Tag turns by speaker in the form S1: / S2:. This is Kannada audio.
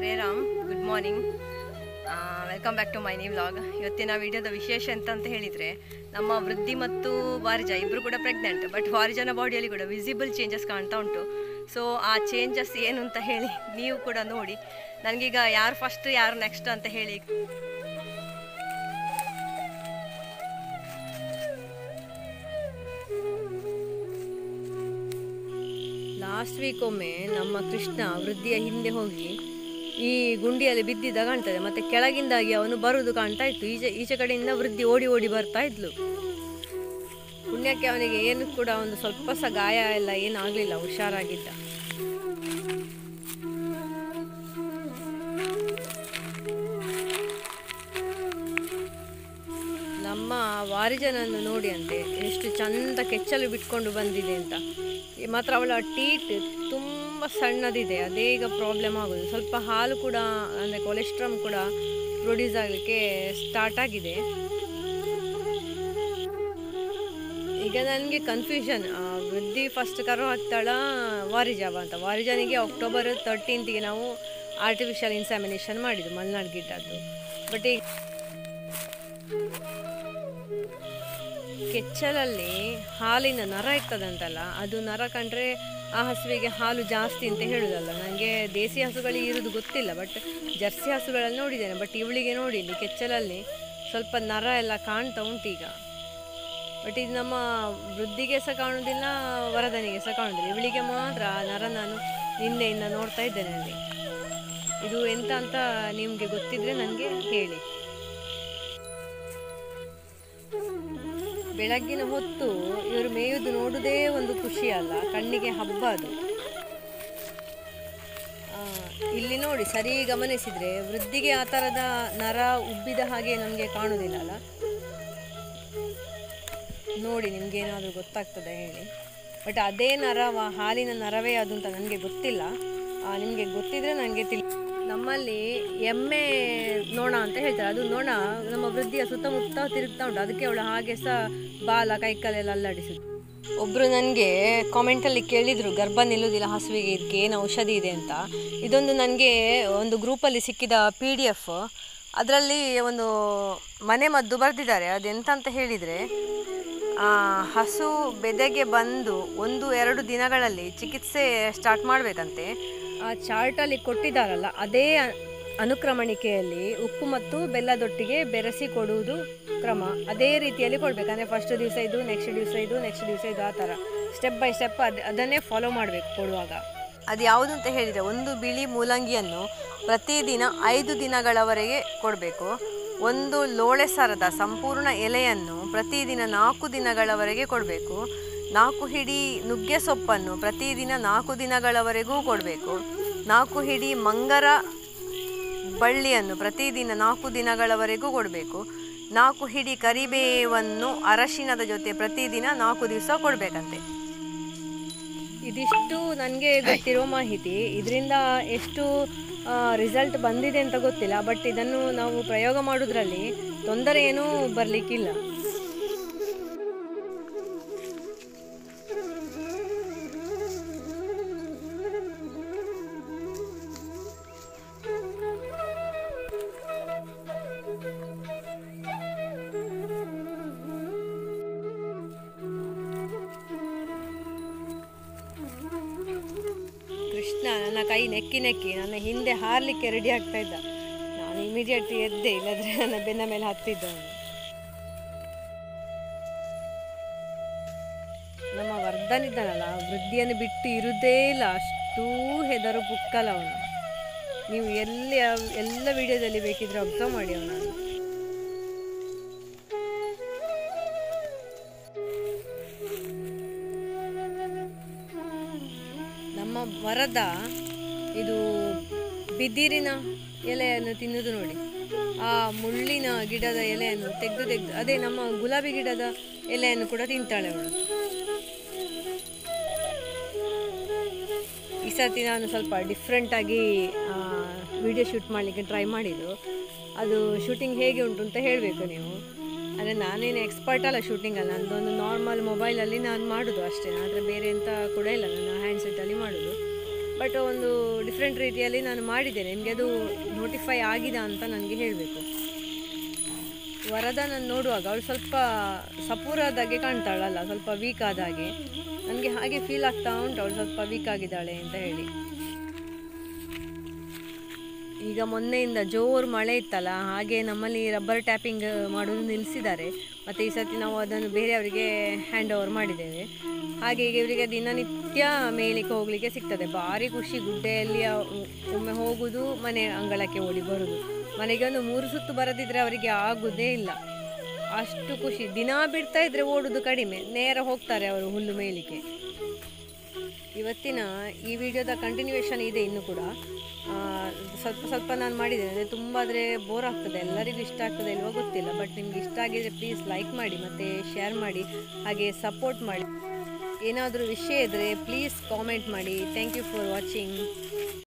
S1: Hare Ram good morning welcome back to my new vlog ಇವತ್ತಿನ ವಿಡಿಯೋದ ವಿಶೇಷ ಎಂತ ಅಂತ ಹೇಳಿದರೆ ನಮ್ಮ ವೃದ್ಧಿ ಮತ್ತು ವಾರಿಜ ಇಬ್ಬರು ಕೂಡ ಪ್ರೆಗ್ನೆಂಟ್ ಬಟ್ ವಾರಿಜನ ಬಾಡಿಯಲ್ಲಿ ಕೂಡ ವಿಸಿಬಲ್ ಚೇಂಜಸ್ ಕಾಣ್ತಾ ಉಂಟು ಸೊ ಆ ಚೇಂಜಸ್ ಏನು ಅಂತ ಹೇಳಿ ನೀವು ಕೂಡ ನೋಡಿ ನನಗೀಗ ಯಾರು ಫಸ್ಟ್ ಯಾರು ನೆಕ್ಸ್ಟ್ ಅಂತ ಹೇಳಿ ಲಾಸ್ಟ್ ವೀಕ್ ಒಮ್ಮೆ ನಮ್ಮ ಕೃಷ್ಣ ವೃದ್ಧಿಯ ಹಿಂದೆ ಹೋಗಿ ಈ ಗುಂಡಿಯಲ್ಲಿ ಬಿದ್ದಿದ್ದ ಕಾಣ್ತದೆ ಮತ್ತೆ ಕೆಳಗಿಂದಾಗಿ ಅವನು ಬರುವುದು ಕಾಣ್ತಾ ಇತ್ತು ಈಚೆ ಈಚೆ ಕಡೆಯಿಂದ ವೃದ್ಧಿ ಓಡಿ ಓಡಿ ಬರ್ತಾ ಇದ್ಲು ಪುಣ್ಯಕ್ಕೆ ಅವನಿಗೆ ಏನು ಕೂಡ ಒಂದು ಸ್ವಲ್ಪ ಸಹ ಗಾಯ ಎಲ್ಲ ಏನು ಆಗಲಿಲ್ಲ ಹುಷಾರಾಗಿದ್ದ ನಮ್ಮ ವಾರಿಜನನ್ನು ನೋಡಿ ಅಂತೆ ಎಷ್ಟು ಚಂದ ಕೆಚ್ಚಲು ಬಿಟ್ಕೊಂಡು ಬಂದಿದೆ ಅಂತ ಈ ಮಾತ್ರ ಅವಳ ಟೀಟ್ ತುಂಬ ಸಣ್ಣದಿದೆ ಅದೇ ಈಗ ಪ್ರಾಬ್ಲಮ್ ಆಗೋದು ಸ್ವಲ್ಪ ಹಾಲು ಕೂಡ ಅಂದರೆ ಕೊಲೆಸ್ಟ್ರಾಮ್ ಕೂಡ ಪ್ರೊಡ್ಯೂಸ್ ಆಗಲಿಕ್ಕೆ ಸ್ಟಾರ್ಟ್ ಆಗಿದೆ ಈಗ ನನಗೆ ಕನ್ಫ್ಯೂಷನ್ ವೃದ್ಧಿ ಫಸ್ಟ್ ಕರು ಹಾಕ್ತಾಳ ವಾರಿಜಾವ ಅಂತ ವಾರಿಜನಿಗೆ ಅಕ್ಟೋಬರ್ ತರ್ಟೀನ್ತ್ಗೆ ನಾವು ಆರ್ಟಿಫಿಷಿಯಲ್ ಇನ್ಸಾಮಿನೇಷನ್ ಮಾಡಿದ್ದು ಮಲ್ನಾಡ್ ಗಿಡ್ಡದ್ದು ಬಟ್ ಈಗ ಕೆಚ್ಚಲಲ್ಲಿ ಹಾಲಿನ ನರ ಇರ್ತದಂತಲ್ಲ ಅದು ನರ ಕಂಡ್ರೆ ಆ ಹಸುವಿಗೆ ಹಾಲು ಜಾಸ್ತಿ ಅಂತ ಹೇಳುದಲ್ಲ ನನಗೆ ದೇಸಿ ಹಸುಗಳಿಗೆ ಇರೋದು ಗೊತ್ತಿಲ್ಲ ಬಟ್ ಜರ್ಸಿ ಹಸುಗಳಲ್ಲಿ ನೋಡಿದ್ದೇನೆ ಬಟ್ ಇವಳಿಗೆ ನೋಡಿ ಇಲ್ಲಿ ಕೆಚ್ಚಲಲ್ಲಿ ಸ್ವಲ್ಪ ನರ ಎಲ್ಲ ಕಾಣ್ತಾ ಉಂಟು ಈಗ ಬಟ್ ಇದು ನಮ್ಮ ವೃದ್ಧಿಗೆ ಸಹ ಕಾಣುವುದಿಲ್ಲ ವರದನಿಗೆ ಸಹ ಕಾಣುವುದಿಲ್ಲ ಇವಳಿಗೆ ಮಾತ್ರ ಆ ನರ ನಾನು ನಿನ್ನೆಯಿಂದ ನೋಡ್ತಾ ಇದ್ದೇನೆ ಅಲ್ಲಿ ಇದು ಎಂತ ಅಂತ ನಿಮಗೆ ಗೊತ್ತಿದ್ರೆ ನನಗೆ ಹೇಳಿ ಬೆಳಗ್ಗಿನ ಹೊತ್ತು ಇವರು ಮೇಯುವುದು ನೋಡುವುದೇ ಒಂದು ಖುಷಿ ಅಲ್ಲ ಕಣ್ಣಿಗೆ ಹಬ್ಬ ಅದು ಆ, ಇಲ್ಲಿ ನೋಡಿ ಸರಿ ಗಮನಿಸಿದ್ರೆ ವೃದ್ಧಿಗೆ ಆ ಥರದ ನರ ಉಬ್ಬಿದ ಹಾಗೆ ನಮಗೆ ಕಾಣುವುದಿಲ್ಲ ಅಲ್ಲ ನೋಡಿ ನಿಮ್ಗೆ ಏನಾದರೂ ಗೊತ್ತಾಗ್ತದೆ ಹೇಳಿ ಬಟ್ ಅದೇ ನರ ವ- ಹಾಲಿನ ನರವೇ ಅದು ಅಂತ ನನಗೆ ಗೊತ್ತಿಲ್ಲ ನಿಮಗೆ ಗೊತ್ತಿದ್ರೆ ನನಗೆ ತಿಳಿ ನಮ್ಮಲ್ಲಿ ಎಮ್ಮೆ ನೊಣ ಅಂತ ಹೇಳ್ತಾರೆ ಅದು ನೊಣ ನಮ್ಮ ವೃದ್ಧಿಯ ಸುತ್ತಮುತ್ತ ತಿರುಗ್ತಾ ಉಂಟು ಅದಕ್ಕೆ ಅವಳು ಹಾಗೆ ಸಹ ಬಾಲ ಕೈಕಾಲೆಲ್ಲ ಅಲ್ಲಾಡಿಸಿದ್ರು ಒಬ್ಬರು ನನಗೆ ಕಾಮೆಂಟಲ್ಲಿ ಕೇಳಿದರು ಗರ್ಭ ನಿಲ್ಲುವುದಿಲ್ಲ ಹಸುವಿಗೆ ಇದಕ್ಕೆ ಏನು ಔಷಧಿ ಇದೆ ಅಂತ ಇದೊಂದು ನನಗೆ ಒಂದು ಗ್ರೂಪಲ್ಲಿ ಸಿಕ್ಕಿದ ಪಿ ಡಿ ಎಫ್ ಅದರಲ್ಲಿ ಒಂದು ಮನೆ ಮದ್ದು ಬರೆದಿದ್ದಾರೆ ಅದೆಂತ ಅಂತ ಹೇಳಿದರೆ ಆ, ಹಸು ಬೆದೆಗೆ ಬಂದು ಒಂದು ಎರಡು ದಿನಗಳಲ್ಲಿ ಚಿಕಿತ್ಸೆ ಸ್ಟಾರ್ಟ್ ಮಾಡಬೇಕಂತೆ ಆ ಚಾರ್ಟಲ್ಲಿ ಕೊಟ್ಟಿದ್ದಾರಲ್ಲ ಅದೇ ಅ- ಅನುಕ್ರಮಣಿಕೆಯಲ್ಲಿ ಉಪ್ಪು ಮತ್ತು ಬೆಲ್ಲದೊಟ್ಟಿಗೆ ಬೆರೆಸಿ ಕೊಡುವುದು ಕ್ರಮ ಅದೇ ರೀತಿಯಲ್ಲಿ ಕೊಡಬೇಕಂದ್ರೆ ಫಸ್ಟ್ ದಿವಸ ಇದು ನೆಕ್ಸ್ಟ್ ದಿವಸ ಇದು ನೆಕ್ಸ್ಟ್ ದಿವಸ ಇದು ಆ ಥರ ಸ್ಟೆಪ್ ಬೈ ಸ್ಟೆಪ್ ಅದು ಅದನ್ನೇ ಫಾಲೋ ಮಾಡಬೇಕು ಕೊಡುವಾಗ ಅದು ಯಾವುದು ಅಂತ ಹೇಳಿದರೆ ಒಂದು ಬಿಳಿ ಮೂಲಂಗಿಯನ್ನು ಪ್ರತಿದಿನ ಐದು ದಿನಗಳವರೆಗೆ ಕೊಡಬೇಕು ಒಂದು ಲೋಳೆ ಸರದ ಸಂಪೂರ್ಣ ಎಲೆಯನ್ನು ಪ್ರತಿದಿನ ನಾಲ್ಕು ದಿನಗಳವರೆಗೆ ಕೊಡಬೇಕು ನಾಲ್ಕು ಹಿಡಿ ನುಗ್ಗೆ ಸೊಪ್ಪನ್ನು ಪ್ರತಿದಿನ ನಾಲ್ಕು ದಿನಗಳವರೆಗೂ ಕೊಡಬೇಕು ನಾಲ್ಕು ಹಿಡಿ ಮಂಗರ ಬಳ್ಳಿಯನ್ನು ಪ್ರತಿದಿನ ನಾಲ್ಕು ದಿನಗಳವರೆಗೂ ಕೊಡಬೇಕು ನಾಲ್ಕು ಹಿಡಿ ಕರಿಬೇವನ್ನು ಅರಶಿನದ ಜೊತೆ ಪ್ರತಿದಿನ ನಾಲ್ಕು ದಿವಸ ಕೊಡಬೇಕಂತೆ ಇದಿಷ್ಟು ನನಗೆ ಗೊತ್ತಿರೋ ಮಾಹಿತಿ ಇದರಿಂದ ಎಷ್ಟು ರಿಸಲ್ಟ್ ಬಂದಿದೆ ಅಂತ ಗೊತ್ತಿಲ್ಲ ಬಟ್ ಇದನ್ನು ನಾವು ಪ್ರಯೋಗ ಮಾಡೋದ್ರಲ್ಲಿ ತೊಂದರೆ ಏನೂ ಬರಲಿಕ್ಕಿಲ್ಲ ಕೃಷ್ಣ ನನ್ನ ಕೈ ನೆಕ್ಕಿ ನೆಕ್ಕಿ ನನ್ನ ಹಿಂದೆ ಹಾರಲಿಕ್ಕೆ ರೆಡಿ ಆಗ್ತಾ ಇದ್ದ ನಾನು ಇಮಿಡಿಯೇಟ್ಲಿ ಎದ್ದೆ ಇಲ್ಲದ್ರೆ ನನ್ನ ಬೆನ್ನ ಮೇಲೆ ಹತ್ತಿದ್ದ ಅವನು ನಮ್ಮ ವರ್ಧನಿದ್ದಾನಲ್ಲ ವೃದ್ಧಿಯನ್ನು ಬಿಟ್ಟು ಇರುವುದೇ ಇಲ್ಲ ಅಷ್ಟೂ ಹೆದರು ಪುಕ್ಕಲ ಅವನು ನೀವು ಎಲ್ಲಿ ಎಲ್ಲ ವಿಡಿಯೋದಲ್ಲಿ ಬೇಕಿದ್ರೆ ಅಬ್ಸರ್ವ್ ಮಾಡಿ ಅವನನ್ನು ನಮ್ಮ ಮರದ ಇದು ಬಿದಿರಿನ ಎಲೆಯನ್ನು ತಿನ್ನುವುದು ನೋಡಿ ಆ ಮುಳ್ಳಿನ ಗಿಡದ ಎಲೆಯನ್ನು ತೆಗೆದು ತೆಗೆದು ಅದೇ ನಮ್ಮ ಗುಲಾಬಿ ಗಿಡದ ಎಲೆಯನ್ನು ಕೂಡ ತಿಂತಾಳೆ ಅವಳು ಈ ಸರ್ತಿ ನಾನು ಸ್ವಲ್ಪ ಡಿಫ್ರೆಂಟಾಗಿ ವಿಡಿಯೋ ಶೂಟ್ ಮಾಡಲಿಕ್ಕೆ ಟ್ರೈ ಮಾಡಿದ್ದು ಅದು ಶೂಟಿಂಗ್ ಹೇಗೆ ಉಂಟು ಅಂತ ಹೇಳಬೇಕು ನೀವು ಅಂದರೆ ನಾನೇನು ಎಕ್ಸ್ಪರ್ಟ್ ಅಲ್ಲ ಶೂಟಿಂಗಲ್ಲ ನಂದೊಂದು ನಾರ್ಮಲ್ ಮೊಬೈಲಲ್ಲಿ ನಾನು ಮಾಡೋದು ಅಷ್ಟೇ ಆದರೆ ಬೇರೆ ಎಂತ ಕೂಡ ಇಲ್ಲ ನನ್ನ ಹ್ಯಾಂಡ್ಸೆಟ್ಟಲ್ಲಿ ಮಾಡೋದು ಬಟ್ ಒಂದು ಡಿಫ್ರೆಂಟ್ ರೀತಿಯಲ್ಲಿ ನಾನು ಮಾಡಿದ್ದೇನೆ ನಿಮಗೆ ಅದು ನೋಟಿಫೈ ಆಗಿದೆ ಅಂತ ನನಗೆ ಹೇಳಬೇಕು ವರದನ ನೋಡುವಾಗ ಅವಳು ಸ್ವಲ್ಪ ಸಪೂರದಾಗೆ ಕಾಣ್ತಾಳಲ್ಲ ಸ್ವಲ್ಪ ವೀಕ್ ಆದ ಹಾಗೆ ನನಗೆ ಹಾಗೆ ಫೀಲ್ ಆಗ್ತಾ ಉಂಟು ಅವಳು ಸ್ವಲ್ಪ ವೀಕ್ ಆಗಿದ್ದಾಳೆ ಅಂತ ಹೇಳಿ ಈಗ ಮೊನ್ನೆಯಿಂದ ಜೋರು ಮಳೆ ಇತ್ತಲ್ಲ ಹಾಗೆ ನಮ್ಮಲ್ಲಿ ರಬ್ಬರ್ ಟ್ಯಾಪಿಂಗ್ ಮಾಡೋದು ನಿಲ್ಲಿಸಿದ್ದಾರೆ ಮತ್ತು ಈ ಸರ್ತಿ ನಾವು ಅದನ್ನು ಬೇರೆಯವರಿಗೆ ಹ್ಯಾಂಡ್ ಓವರ್ ಮಾಡಿದ್ದೇವೆ ಹಾಗೆ ಈಗ ಇವರಿಗೆ ದಿನನಿತ್ಯ ಮೇಲಿಕ್ಕೆ ಹೋಗಲಿಕ್ಕೆ ಸಿಗ್ತದೆ ಭಾರಿ ಖುಷಿ ಗುಡ್ಡೆಯಲ್ಲಿ ಅವ್- ಒಮ್ಮೆ ಹೋಗುದು ಮನೆ ಅಂಗಳಕ್ಕೆ ಓಡಿ ಬರುದು ಮನೆಗೆ ಒಂದು ಮೂರು ಸುತ್ತು ಬರದಿದ್ರೆ ಅವರಿಗೆ ಆಗುದೇ ಇಲ್ಲ ಅಷ್ಟು ಖುಷಿ ದಿನ ಬಿಡ್ತಾ ಇದ್ರೆ ಓಡುದು ಕಡಿಮೆ ನೇರ ಹೋಗ್ತಾರೆ ಅವರು ಹುಲ್ಲು ಮೇಲಿಕ್ಕೆ ಇವತ್ತಿನ ಈ ವಿಡಿಯೋದ ಕಂಟಿನ್ಯೂಯೇಷನ್ ಇದೆ ಇನ್ನು ಕೂಡ ಆ, ಸ್ವಲ್ಪ ಸ್ವಲ್ಪ ನಾನು ಮಾಡಿದ್ದೇನೆ ಅಂದರೆ ತುಂಬ ಆದರೆ ಬೋರ್ ಆಗ್ತದೆ ಎಲ್ಲರಿಗೂ ಇಷ್ಟ ಆಗ್ತದೆ ಇಲ್ವೋ ಗೊತ್ತಿಲ್ಲ ಬಟ್ ನಿಮ್ಗೆ ಇಷ್ಟ ಆಗಿದ್ರೆ ಪ್ಲೀಸ್ ಲೈಕ್ ಮಾಡಿ ಮತ್ತು ಶೇರ್ ಮಾಡಿ ಹಾಗೆ ಸಪೋರ್ಟ್ ಮಾಡಿ ಏನಾದರೂ ವಿಷಯ ಇದ್ದರೆ ಪ್ಲೀಸ್ ಕಾಮೆಂಟ್ ಮಾಡಿ ಥ್ಯಾಂಕ್ ಯು ಫಾರ್ ವಾಚಿಂಗ್